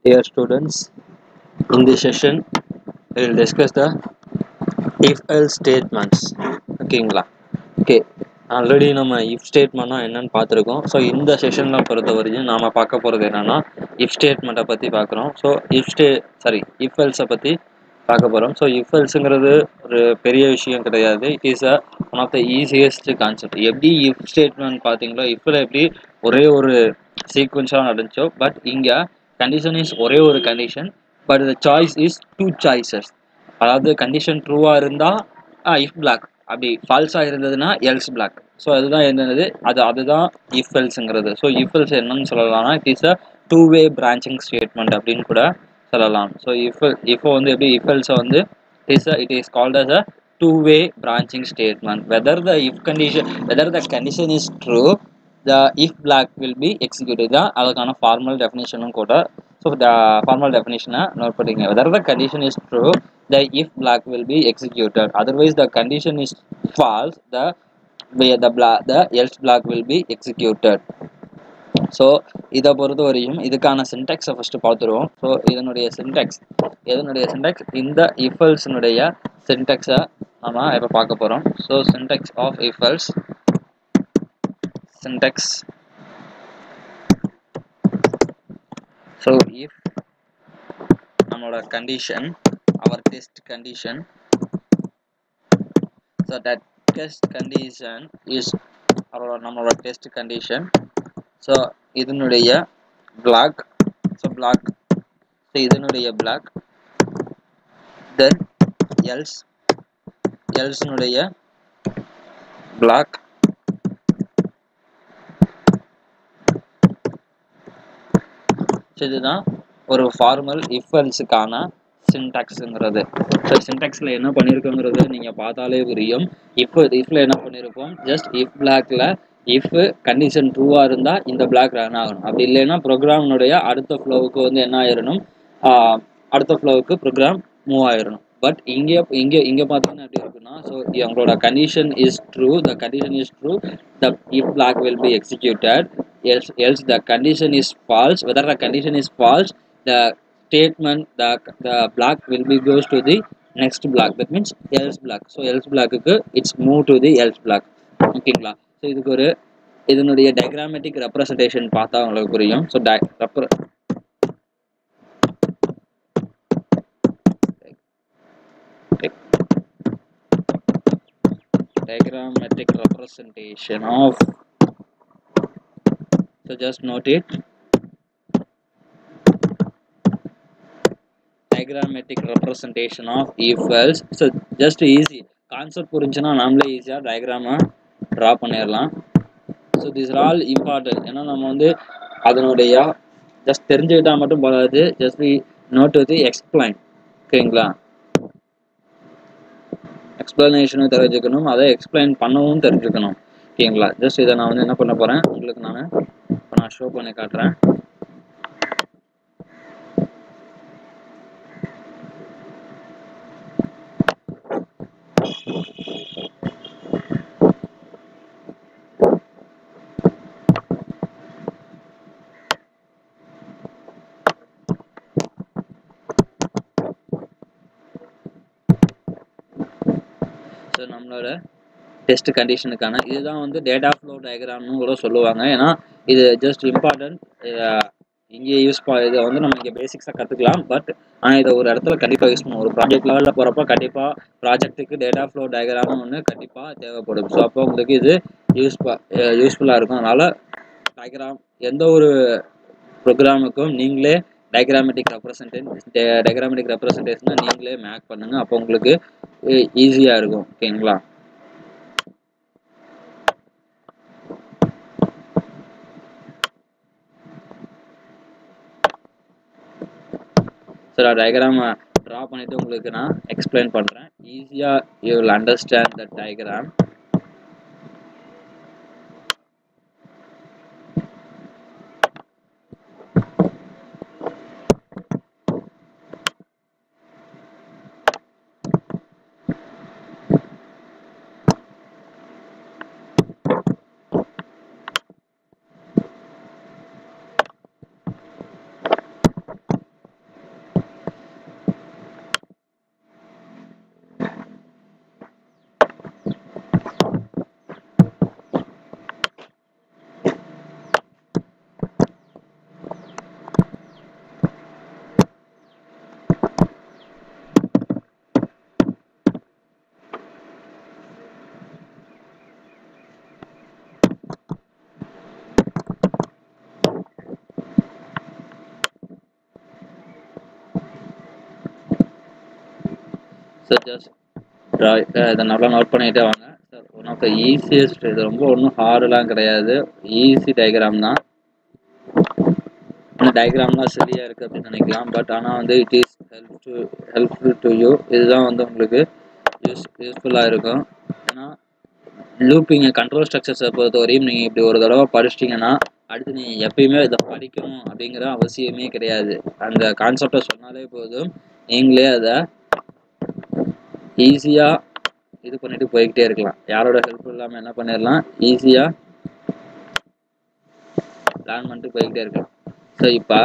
Dear students, in this session, we will discuss the if else statements. ஓகேங்களா okay already நம்ம if ஸ்டேட்மெண்ட்னா என்னன்னு பார்த்துருக்கோம் ஸோ இந்த செஷனில் பொறுத்த வரைக்கும் நாம் பார்க்க போகிறது என்னன்னா இஃப் ஸ்டேட்மெண்ட்டை பற்றி பார்க்குறோம் ஸோ இஃப் ஸ்டே சாரி இஃப் எல்ஸை பற்றி பார்க்க போகிறோம் ஸோ இஃப் எல்ஸுங்கிறது ஒரு பெரிய விஷயம் கிடையாது it is a one of the easiest concept எப்படி இஃப் ஸ்டேட்மெண்ட் பார்த்தீங்களோ இஃப்பில் எப்படி ஒரே ஒரு சீக்வன்ஸாக நடந்துச்சோ பட் இங்கே கண்டிஷன் இஸ் ஒரே ஒரு condition but the choice is two choices அதாவது கண்டிஷன் ட்ரூவாக இருந்தால் இஃப் பிளாக் அப்படி ஃபால்ஸாக இருந்ததுன்னா எல்ஸ் பிளாக் ஸோ அதுதான் என்னது அது அதுதான் இஃப் எல்ஸுங்கிறது ஸோ இஃப் எல்ஸ் என்னன்னு சொல்லலாம்னா it is a two way branching statement அப்படின்னு கூட சொல்லலாம் ஸோ இஃப் இப்போ வந்து எப்படி இஃப் எல்ஸை வந்து is it is called as a two way branching statement whether the if condition whether the condition is true the if block will be executive தான் அதுக்கான ஃபார்மல் டெஃபினேஷனும் கூட ஸோ த ஃபார்மல் டெஃபினேஷனை நோட் பண்ணிங்க whether the condition is true the if block will be executed otherwise the condition is false the the block the else block will be executed so இதை பொறுத்த வரையும் இதுக்கான சின்டெக்ஸை first பார்த்துருவோம் so இதனுடைய சின்டெக்ஸ் இதனுடைய சின்டெக்ஸ் இந்த இஃபல்ஸினுடைய சின்டெக்ஸை நம்ம இப்போ பார்க்க போகிறோம் so syntax of if else syntax so if நம்மளோட condition our test condition so that test condition is our நம்மளோட test condition so இதனுடைய block so block so இதனுடைய block then else else னுடைய block so இதுதான் ஒரு ஃபார்மல் இஃப் எல்ஸுக்கான சின்டாக்ஸுங்கிறது so சின்டாக்ஸில் என்ன பண்ணியிருக்கோங்கிறது நீங்கள் பார்த்தாலே புரியும் இப்போ இஃப்பில் என்ன பண்ணியிருக்கோம் ஜஸ்ட் இஃப் பிளாக்ல இஃப் கண்டிஷன் ட்ரூவாக இருந்தால் இந்த பிளாக் ரன் ஆகணும் அப்படி இல்லைன்னா ப்ரோக்ராமினுடைய அடுத்த ஃப்ளோவுக்கு வந்து என்ன ஆயிடணும் அடுத்த ஃப்ளோவுக்கு ப்ரோக்ராம் மூவ் ஆயிடணும் பட் இங்கே இங்கே இங்கே பார்த்தீங்கன்னா எப்படி இருக்குன்னா ஸோ உங்களோட condition is true the condition is true the if block will be executed else else the condition is false whether the condition is false the statement the the block will be goes to the next block that means else block so else block க்கு it's move to the else block ஓகேங்களா so இதுக்கு ஒரு இதனுடைய diagrammatic representation பார்த்தா உங்களுக்கு புரியும் so ரெப்ர diagrammatic representation of so just note it diagrammatic representation of if else so just easy concept புரிஞ்சுன்னா நம்மளே ஈஸியாக டயக்ராமை ட்ரா பண்ணிடலாம் so this are all important ஏன்னா நம்ம வந்து அதனுடைய ஜஸ்ட் தெரிஞ்சுக்கிட்டா மட்டும் போதாது just we note to explain ஓகேங்களா எக்ஸ்பிளனேஷனும் தெரிஞ்சுக்கணும் அதை எக்ஸ்பிளைன் பண்ணவும் தெரிஞ்சுக்கணும் ஓகேங்களா ஜஸ்ட் இதை நான் வந்து என்ன பண்ண போகிறேன் உங்களுக்கு நான் இப்போ நான் ஷோ பண்ணி காட்டுறேன் ஸோ நம்மளோட டெஸ்ட் கண்டிஷனுக்கான இதுதான் வந்து டேட்டா ஃப்ளோ டயக்ராம்னு கூட சொல்லுவாங்க ஏன்னா இது ஜஸ்ட் இம்பார்ட்டன்ட் இங்கே யூஸ் ப இதை வந்து நம்ம இங்கே பேசிக்ஸாக கற்றுக்கலாம் பட் ஆனால் இதை ஒரு இடத்துல கண்டிப்பாக யூஸ் பண்ணுவோம் ஒரு ப்ராஜெக்ட் லெவலில் போகிறப்ப கண்டிப்பாக ப்ராஜெக்ட்டுக்கு டேட்டா ஃப்ளோ டயக்ராம் ஒன்று கண்டிப்பாக தேவைப்படும் ஸோ அப்போ உங்களுக்கு இது யூஸ் யூஸ்ஃபுல்லாக இருக்கும் அதனால் டயக்ராம் எந்த ஒரு ப்ரோக்ராமுக்கும் நீங்களே டயக்ராமேட்டிக் ரெப்ரசன்டேஷன் டயக்ராமேட்டிக் ரெப்ரசன்டேஷனை நீங்களே மேக் பண்ணுங்கள் அப்போ உங்களுக்கு ஈஸியாக இருக்கும் ஓகேங்களா ஸோ நான் டயக்ராமை ட்ரா பண்ணிவிட்டு உங்களுக்கு நான் எக்ஸ்பிளைன் பண்ணுறேன் ஈஸியாக you will understand the diagram so just இதை நல்லா நோட் பண்ணிகிட்டே வாங்க sir one of the easiest இது ரொம்ப ஒன்றும் ஹார்டெலாம் கிடையாது ஈஸி டயக்ராம் தான் இந்த டயக்ராம்லாம் சரியாக இருக்குது அப்படின்னு நினைக்கலாம் பட் ஆனால் வந்து it is help to helpful to you இதுதான் வந்து உங்களுக்கு யூஸ் யூஸ்ஃபுல்லாக இருக்கும் ஏன்னா லூப்பிங்க கண்ட்ரோல் ஸ்ட்ரக்சர்ஸை பொறுத்த வரையும் நீங்கள் இப்படி ஒரு தடவை படிச்சிட்டிங்கன்னா அடுத்து நீங்கள் எப்பயுமே இதை படிக்கணும் அப்படிங்கிற அவசியமே கிடையாது அந்த கான்செப்டை சொன்னாலே போதும் நீங்களே அதை ஈஸியாக இது பண்ணிட்டு போய்கிட்டே இருக்கலாம் யாரோட ஹெல்ப் இல்லாமல் என்ன பண்ணிடலாம் ஈஸியாக லேர்ன் பண்ணிட்டு போய்கிட்டே இருக்கலாம் ஸோ இப்போ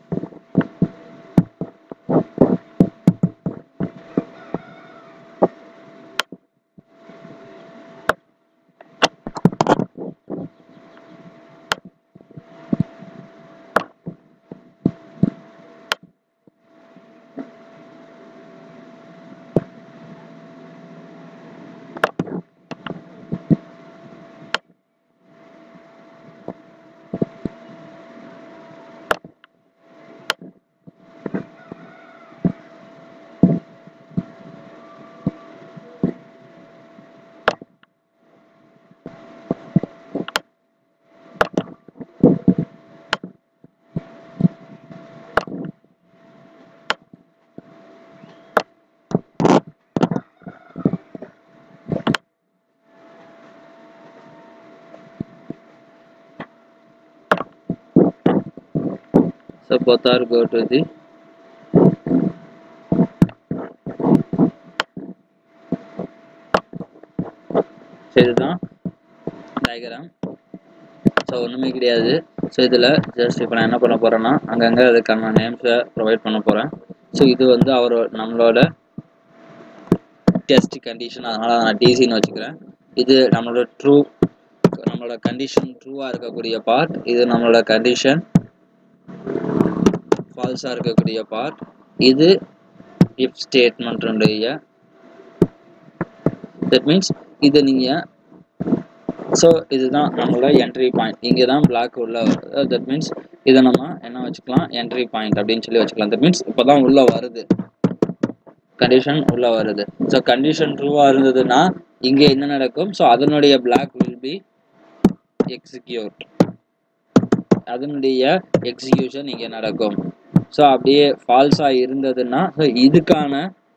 So both are go to the so இதுதான் டயக்ராம் ஸோ ஒன்றுமே கிடையாது ஸோ இதில் ஜஸ்ட் இப்போ நான் என்ன பண்ண போகிறேன்னா அங்கங்கே அதுக்கான நேம்ஸை ப்ரொவைட் பண்ண போகிறேன் ஸோ இது வந்து அவர் நம்மளோட டெஸ்ட் கண்டிஷன் அதனால் நான் டிசின்னு வச்சுக்கிறேன் இது நம்மளோட ட்ரூ நம்மளோட கண்டிஷன் ட்ரூவாக இருக்கக்கூடிய பார்ட் இது நம்மளோட கண்டிஷன் ஃபால்ஸாக இருக்கக்கூடிய பார்ட் இது இஃப் ஸ்டேட்மெண்ட்டுடைய தட் மீன்ஸ் இதை நீங்கள் ஸோ இதுதான் நம்மளோட என்ட்ரி பாயிண்ட் இங்கே தான் பிளாக் உள்ள தட் மீன்ஸ் இதை நம்ம என்ன வச்சுக்கலாம் என்ட்ரி பாயிண்ட் அப்படின்னு சொல்லி வச்சுக்கலாம் தட் மீன்ஸ் இப்போ தான் உள்ளே வருது கண்டிஷன் உள்ளே வருது ஸோ கண்டிஷன் ட்ரூவாக இருந்ததுன்னா இங்கே என்ன நடக்கும் ஸோ அதனுடைய பிளாக் வில் பி எக்ஸிக்யூட் அதனுடைய எக்ஸிக்யூஷன் இங்கே நடக்கும் ஸோ அப்படியே ஃபால்ஸாக இருந்ததுன்னா ஸோ இதுக்கான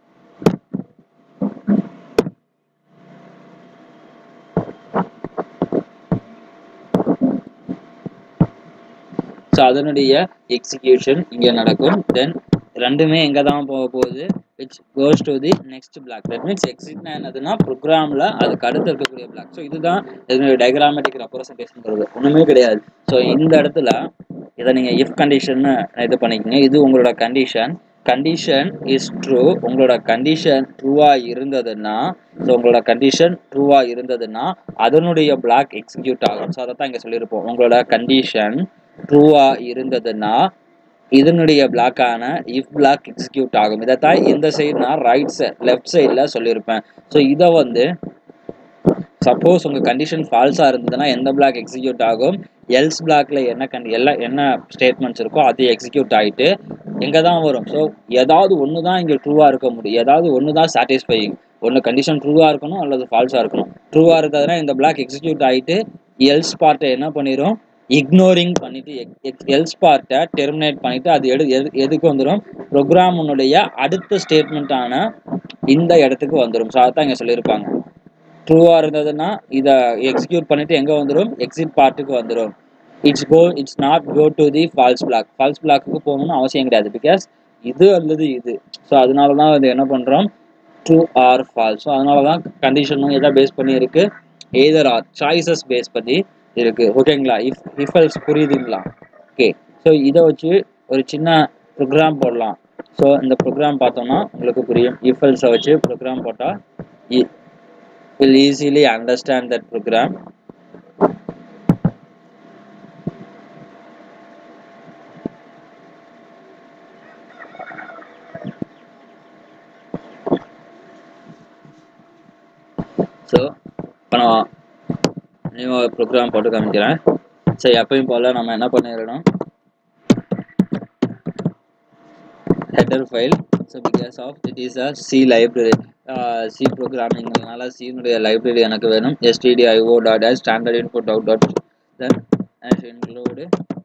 ஸோ அதனுடைய எக்ஸிக்யூஷன் இங்கே நடக்கும் தென் ரெண்டுமே எங்கே தான் போக போகுது which goes to the next block that means எக்ஸிட்னா என்னதுன்னா ப்ரோக்ராமில் அதுக்கு அடுத்து இருக்கக்கூடிய பிளாக் ஸோ இதுதான் இதனுடைய டயக்ராமேட்டிக் ரெப்ரசன்டேஷன்ங்கிறது ஒன்றுமே கிடையாது ஸோ இந்த இடத்துல இதை நீங்கள் இஃப் கண்டிஷன்னு இது பண்ணிக்கோங்க இது உங்களோட கண்டிஷன் கண்டிஷன் இஸ் ட்ரூ உங்களோட கண்டிஷன் ட்ரூவாக இருந்ததுன்னா ஸோ உங்களோட கண்டிஷன் ட்ரூவாக இருந்ததுன்னா அதனுடைய பிளாக் எக்ஸிக்யூட் ஆகும் ஸோ அதை தான் இங்கே சொல்லியிருப்போம் உங்களோட கண்டிஷன் ட்ரூவாக இருந்ததுன்னா இதனுடைய பிளாக்கான இஃப் பிளாக் எக்ஸிக்யூட் ஆகும் இதைத்தான் இந்த சைடு நான் ரைட் சைட் லெஃப்ட் சைடில் சொல்லியிருப்பேன் ஸோ இதை வந்து சப்போஸ் உங்கள் கண்டிஷன் ஃபால்ஸாக இருந்ததுன்னா எந்த பிளாக் எக்ஸிக்யூட் ஆகும் எல்ஸ் பிளாக்ல என்ன கண்டி எல்லாம் என்ன ஸ்டேட்மெண்ட்ஸ் இருக்கோ அது எக்ஸிக்யூட் ஆகிட்டு எங்கே தான் வரும் ஸோ ஏதாவது ஒன்று தான் இங்கே ட்ரூவாக இருக்க முடியும் ஏதாவது ஒன்று தான் சாட்டிஸ்ஃபையிங் ஒன்று கண்டிஷன் ட்ரூவாக இருக்கணும் அல்லது ஃபால்ஸாக இருக்கணும் ட்ரூவாக இருந்ததுன்னா இந்த பிளாக் எக்ஸிக்யூட் ஆகிட்டு எல்ஸ் பார்ட்டை என்ன பண்ணிடும் இக்னோரிங் பண்ணிட்டு எல்ஸ் பார்ட்டை டெர்மினேட் பண்ணிட்டு அது எடு எது எதுக்கு வந்துடும் ப்ரோக்ராமுடைய அடுத்த ஸ்டேட்மெண்ட்டான இந்த இடத்துக்கு வந்துடும் ஸோ அதான் இங்கே சொல்லியிருப்பாங்க ட்ரூவாக இருந்ததுன்னா இதை எக்ஸிக்யூட் பண்ணிட்டு எங்கே வந்துடும் எக்ஸிட் பார்ட்டுக்கு வந்துடும் it's go it's not go to the false block false பிளாக்கு போகணும்னு அவசியம் கிடையாது பிகாஸ் இது அல்லது இது ஸோ அதனால தான் இது என்ன பண்ணுறோம் ட்ரூ ஆர் ஃபால்ஸ் ஸோ அதனால தான் கண்டிஷனும் எதை பேஸ் பண்ணி இருக்கு எய்தர் ஆர் சாய்ஸஸ் பேஸ் பண்ணி இருக்கு ஓகேங்களா இஃப் இஃபல்ஸ் புரியுதுங்களா ஓகே ஸோ இதை வச்சு ஒரு சின்ன ப்ரோக்ராம் போடலாம் ஸோ இந்த ப்ரோக்ராம் பார்த்தோம்னா உங்களுக்கு புரியும் இஃபல்ஸை வச்சு ப்ரோக்ராம் போட்டால் will easily understand that program so இப்போ நான் நியூ ப்ரோக்ராம் போட்டு காமிக்கிறேன் ஸோ எப்பயும் போல் நம்ம என்ன பண்ணிடணும் header file so because of it is a c library C ப்ரோக்ராமிங்னால சினுடைய லைப்ரரி எனக்கு வேணும் stdio dot hash standard input out dot then hash include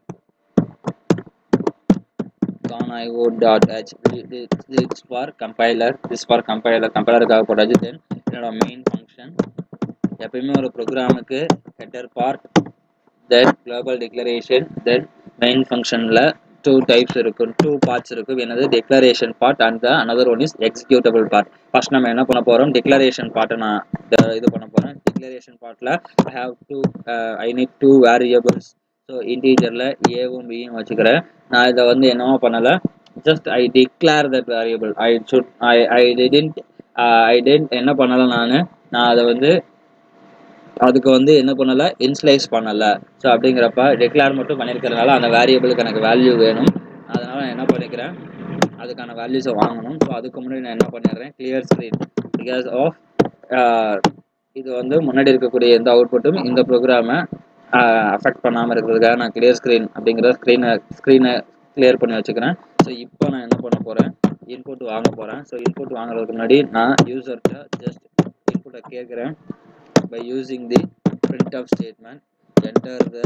conio dot h this for compiler this for compiler கம்பைலருக்காக போட்டாச்சு then என்னோட main function எப்பயுமே ஒரு ப்ரோக்ராமுக்கு header part then global declaration then main ஃபங்க்ஷனில் டூ டைப்ஸ் இருக்கும் two parts இருக்கும் என்னது declaration part and the another one is executable part first நம்ம என்ன பண்ண போகிறோம் டிக்ளரேஷன் பார்ட்டை நான் த- இது பண்ண போகிறேன் டிக்ளரேஷன் பார்ட்டில் I have two I need two variables so இன்டீஜரில் ஏவும் பியும் வச்சுக்கிறேன் நான் இதை வந்து என்னவோ பண்ணலை just I declare that variable I should I I didn't I didn't என்ன பண்ணலை நான் நான் அதை வந்து அதுக்கு வந்து என்ன பண்ணலை இன்ஸ்லைஸ் பண்ணலை ஸோ அப்படிங்கிறப்ப டிக்ளேர் மட்டும் பண்ணியிருக்கிறதுனால அந்த வேரியபிளுக்கு எனக்கு வேல்யூ வேணும் அதனால் நான் என்ன பண்ணிக்கிறேன் அதுக்கான வேல்யூஸை வாங்கணும் ஸோ அதுக்கு முன்னாடி நான் என்ன பண்ணிடுறேன் கிளியர் ஸ்க்ரீன் பிகாஸ் ஆஃப் இது வந்து முன்னாடி இருக்கக்கூடிய எந்த அவுட்புட்டும் இந்த ப்ரோக்ராமை அஃபெக்ட் பண்ணாமல் இருக்கிறதுக்காக நான் கிளியர் ஸ்க்ரீன் அப்படிங்கிற ஸ்க்ரீனை ஸ்க்ரீனை கிளியர் பண்ணி வச்சுக்கிறேன் ஸோ இப்போ நான் என்ன பண்ண போகிறேன் இன்புட் வாங்க போகிறேன் ஸோ இன்புட் வாங்குறதுக்கு முன்னாடி நான் யூசர்கிட்ட ஜஸ்ட் இன்புட்டை கேட்குறேன் by using the printf statement enter the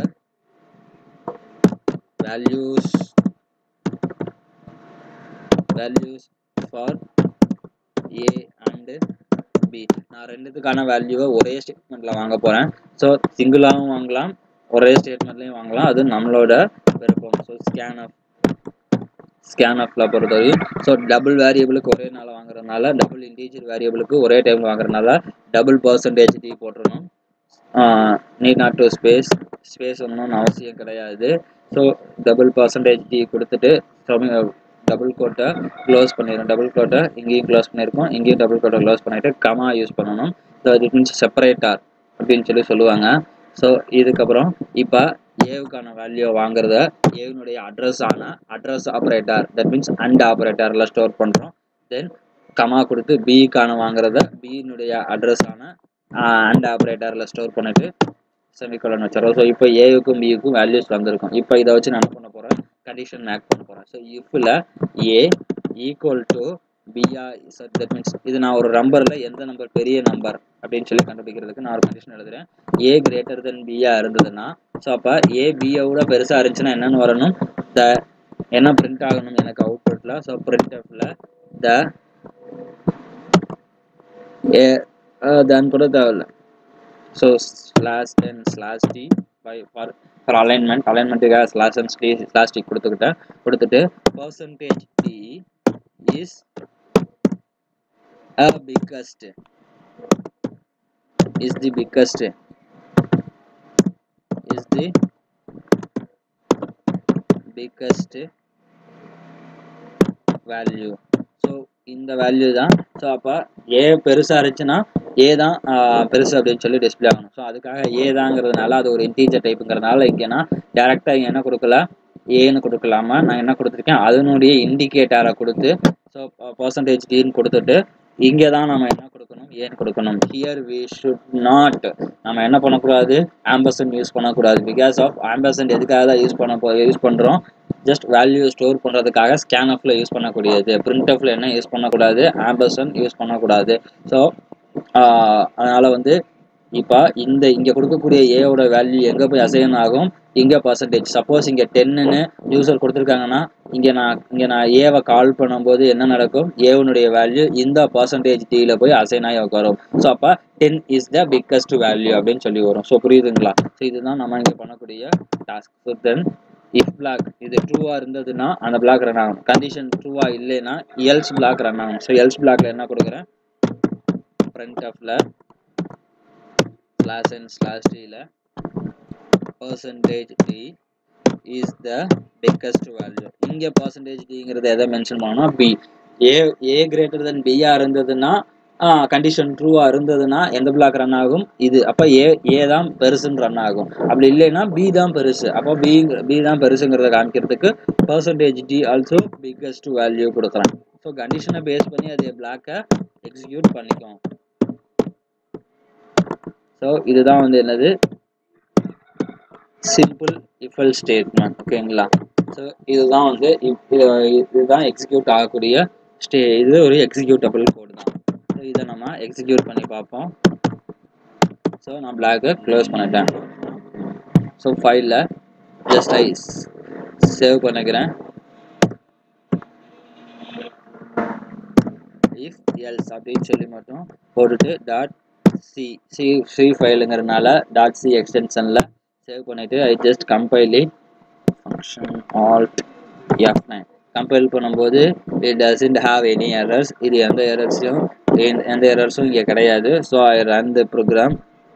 values values for a and b நான் ரெண்டுத்துக்கான வேல்யூவை ஒரே ஸ்டேட்மெண்ட்டில் வாங்க போகிறேன் ஸோ சிங்கிளாகவும் வாங்கலாம் ஒரே ஸ்டேட்மெண்ட்லேயும் வாங்கலாம் அது நம்மளோட விருப்பம் ஸோ ஸ்கேன் ஆஃப் ஸ்கேன் ஆஃப்ல பொறுத்தவரையும் ஸோ டபுள் வேரியபிளுக்கு ஒரே நாள் வாங்குறதுனால டபுள் இன்டீஜர் வேரியபிளுக்கு ஒரே டைம் வாங்குறதுனால டபுள் பர்சன்டேஜ் டி போட்டுருணும் need not to space space ஒன்றும் அவசியம் கிடையாது ஸோ டபுள் பர்சன்டேஜ் டி கொடுத்துட்டு டபுள் கோட்டை க்ளோஸ் பண்ணிடுறோம் டபுள் கோட்டை இங்கேயும் க்ளோஸ் பண்ணியிருக்கோம் இங்கேயும் டபுள் கோட்டை க்ளோஸ் பண்ணிட்டு கமா யூஸ் பண்ணணும் ஸோ இட் மீன்ஸ் செப்பரேட்டார் அப்படின்னு சொல்லி சொல்லுவாங்க ஸோ இதுக்கப்புறம் இப்போ ஏவுக்கான வேல்யூ வாங்குறத ஏவினுடைய அட்ரஸ் ஆன address operator that means and ஆப்ரேட்டரில் ஸ்டோர் பண்ணுறோம் தென் கமா கொடுத்து பிக்கான வாங்குறத பியினுடைய அட்ரஸ் ஆன அண்ட் ஆப்ரேட்டரில் ஸ்டோர் பண்ணிட்டு செமிகோலன் வச்சிடறோம் ஸோ இப்போ ஏவுக்கும் பியுக்கும் வேல்யூஸ் வந்திருக்கும் இப்போ இதை வச்சு நான் என்ன பண்ண போகிறேன் கண்டிஷன் மேக் பண்ண போகிறேன் ஸோ இஃபில் ஏ ஈக்குவல் டு பிஆ தட் மீன்ஸ் இது நான் ஒரு நம்பரில் எந்த நம்பர் பெரிய நம்பர் அப்படின்னு சொல்லி கண்டுபிடிக்கிறதுக்கு நான் ஒரு கண்டிஷன் எழுதுறேன் ஏ கிரேட்டர் தென் பிஆ இருந்ததுன்னா ஸோ அப்போ ஏ பியை விட பெருசாக இருந்துச்சுன்னா என்னென்னு வரணும் த என்ன பிரிண்ட் ஆகணும் எனக்கு அவுட்புட்டில் ஸோ பிரிண்ட் எஃப்ல த ஏ தன் கூட தேவையில்ல so slash n slash t by for for alignment அலைன்மெண்ட்டுக்காக slash and t slash t கொடுத்துக்கிட்டேன் கொடுத்துட்டு percentage d is a biggest is the biggest is the biggest value so இந்த வேல்யூ தான் ஸோ அப்போ A பெருசாக இருந்துச்சுன்னா ஏ தான் ஆஹ், பெருசு அப்படின்னு சொல்லி டிஸ்பிளே ஆகணும் ஸோ அதுக்காக ஏ தாங்கிறதுனால அது ஒரு இன்டீஜர் டைப்புங்கிறதுனால இங்கே நான் டேரெக்டாக இங்கே என்ன கொடுக்கல ஏன்னு கொடுக்கலாமா நான் என்ன கொடுத்துருக்கேன் அதனுடைய இண்டிகேட்டரை கொடுத்து ஸோ பர்சன்டேஜ் டீன்னு கொடுத்துட்டு இங்கே தான் நம்ம என்ன கொடுக்கணும் ஏன் கொடுக்கணும் ஹியர் வி ஷுட் நாட் நம்ம என்ன பண்ணக்கூடாது ஆம்பர்சன்ட் யூஸ் பண்ணக்கூடாது பிகாஸ் ஆஃப் ஆம்பர்சன்ட் எதுக்காக தான் யூஸ் பண்ண போ யூஸ் பண்ணுறோம் ஜஸ்ட் வேல்யூ ஸ்டோர் பண்ணுறதுக்காக ஸ்கேன் ஆஃப்ல யூஸ் பண்ணக்கூடியது பிரிண்ட் ஆஃப்ல என்ன யூஸ் பண்ணக்கூடாது ஆம்பர்சன்ட் யூஸ் பண்ணக்கூடாது ஸோ அதனால் வந்து இப்போ இந்த இங்கே கொடுக்கக்கூடிய ஏவோட வேல்யூ எங்கே போய் அசைன் ஆகும் இங்கே பர்சன்டேஜ் சப்போஸ் இங்கே டென்னுன்னு யூசர் கொடுத்துருக்காங்கன்னா இங்கே நான் இங்கே நான் ஏவை கால் பண்ணும்போது என்ன நடக்கும் ஏவனுடைய வேல்யூ இந்த பர்சன்டேஜ் டீல போய் அசைன் ஆகி உட்காரும் ஸோ அப்போ ten is the biggest value அப்படின்னு சொல்லி வரும் ஸோ புரியுதுங்களா ஸோ இதுதான் நம்ம இங்கே பண்ணக்கூடிய task so then if block இது ட்ரூவாக இருந்ததுன்னா அந்த பிளாக் ரன் ஆகும் கண்டிஷன் ட்ரூவாக இல்லைன்னா எல்ஸ் பிளாக் ரன் ஆகும் ஸோ எல்ஸ் பிளாக்ல என்ன கொடுக்குறேன் ஃப்ரண்ட் ஆஃப்ல ஸ்லாஷ் அண்ட் ஸ்லாஷ் டீல percentage d is the biggest value இங்கே பர்சன்டேஜ் டிங்கிறத எதை மென்ஷன் பண்ணணும் பி ஏ ஏ கிரேட்டர் தென் பியா இருந்ததுன்னா கண்டிஷன் ட்ரூவா இருந்ததுன்னா எந்த பிளாக் ரன் ஆகும் இது அப்போ ஏ ஏ தான் பெருசுன்னு ரன் ஆகும் அப்படி இல்லைன்னா பி தான் பெருசு அப்போ பி பி தான் பெருசுங்கிறத காமிக்கிறதுக்கு percentage d also biggest value கொடுக்குறேன் ஸோ கண்டிஷனை பேஸ் பண்ணி அது பிளாக்கை எக்ஸிக்யூட் பண்ணிக்கும் ஸோ இதுதான் வந்து என்னது சிம்பிள் இஃபல் ஸ்டேட்மெண்ட் ஓகேங்களா ஸோ இதுதான் வந்து இப்- இது- இதுதான் எக்ஸிக்யூட் ஆகக்கூடிய ஸ்டே இது ஒரு எக்ஸிக்யூட்டபிள் கோடு தான் ஸோ இதை நம்ம எக்ஸிக்யூட் பண்ணி பார்ப்போம் ஸோ நான் பிளாக்கை க்ளோஸ் பண்ணிட்டேன் ஸோ ஃபைலில் ஜஸ்ட் ஐ சேவ் பண்ணிக்கிறேன் இஃப் எல்ஸ் அப்படின்னு சொல்லி மட்டும் போட்டுட்டு டாட் சி சி சி ஃபைலுங்கிறதுனால டாட் சி எக்ஸ்டென்ஷனில் சேவ் பண்ணிவிட்டு I just compile it function alt F nine compile பண்ணும்போது it doesn't have any errors இது எந்த எரர்ஸையும் எந்த எரர்ஸும் இங்கே கிடையாது so I run the program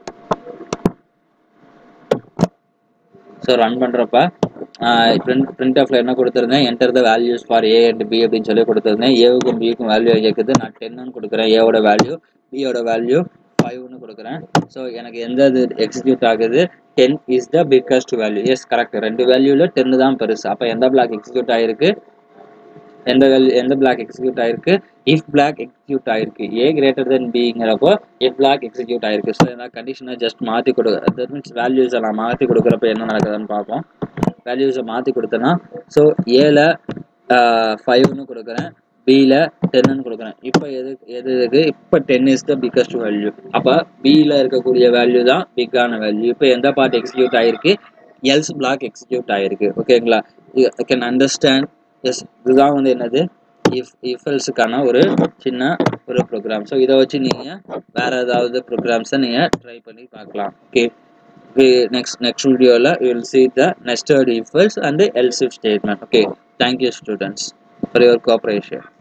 so run பண்ணுறப்ப பிரிண்ட் பிரிண்ட் ஆஃப்ல என்ன கொடுத்துருந்தேன் enter the values for A and B அப்படின்னு சொல்லி கொடுத்துருந்தேன் ஏவுக்கும் பிக்கும் வேல்யூ கேட்குது நான் டென்னு கொடுக்குறேன் ஏவோட வேல்யூ பியோட வேல்யூ ஃபைவ்னு கொடுக்குறேன் ஸோ எனக்கு எந்த இது எக்ஸிக்யூட் ஆகுது ten is the biggest value yes correct ரெண்டு வேல்யூவில் டென்னு தான் பெருசு அப்போ எந்த பிளாக் எக்ஸிக்யூட் ஆகிருக்கு எந்த வேல்யூ எந்த பிளாக் எக்ஸிக்யூட் ஆயிருக்கு இஃப் பிளாக் எக்ஸிக்யூட் ஆயிருக்கு ஏ கிரேட்டர் தென் பிங்கிறப்போ இஃப் பிளாக் எக்ஸிக்யூட் ஆயிருக்கு ஸோ ஏதாவது கண்டிஷனை ஜஸ்ட் மாற்றி கொடு தட் மீன்ஸ் வேல்யூஸை நான் மாற்றி கொடுக்குறப்ப என்ன நடக்குதுன்னு பார்ப்போம் வேல்யூஸை மாற்றி கொடுத்தேன்னா ஸோ ஏல ஃபைவ்னு கொடுக்குறேன் பியில் டென்னு கொடுக்குறேன் இப்போ எது எது எதுக்கு இப்போ ten is the biggest value அப்போ பியில் இருக்கக்கூடிய வேல்யூ தான் பிக்கான வேல்யூ இப்போ எந்த பார்ட் எக்ஸிக்யூட் ஆயிருக்கு எல்ஸ் பிளாக் எக்ஸிக்யூட் ஆயிருக்கு ஓகேங்களா ஐ கேன் அண்டர்ஸ்டாண்ட் எஸ் இதுதான் வந்து என்னது இஃப் இஃபெல்ஸுக்கான ஒரு சின்ன ஒரு ப்ரோக்ராம் ஸோ இதை வச்சு நீங்கள் வேறு ஏதாவது ப்ரோக்ராம்ஸை நீங்கள் ட்ரை பண்ணி பார்க்கலாம் okay next next video la you will see the nested if else and the else if statement okay thank you students for your cooperation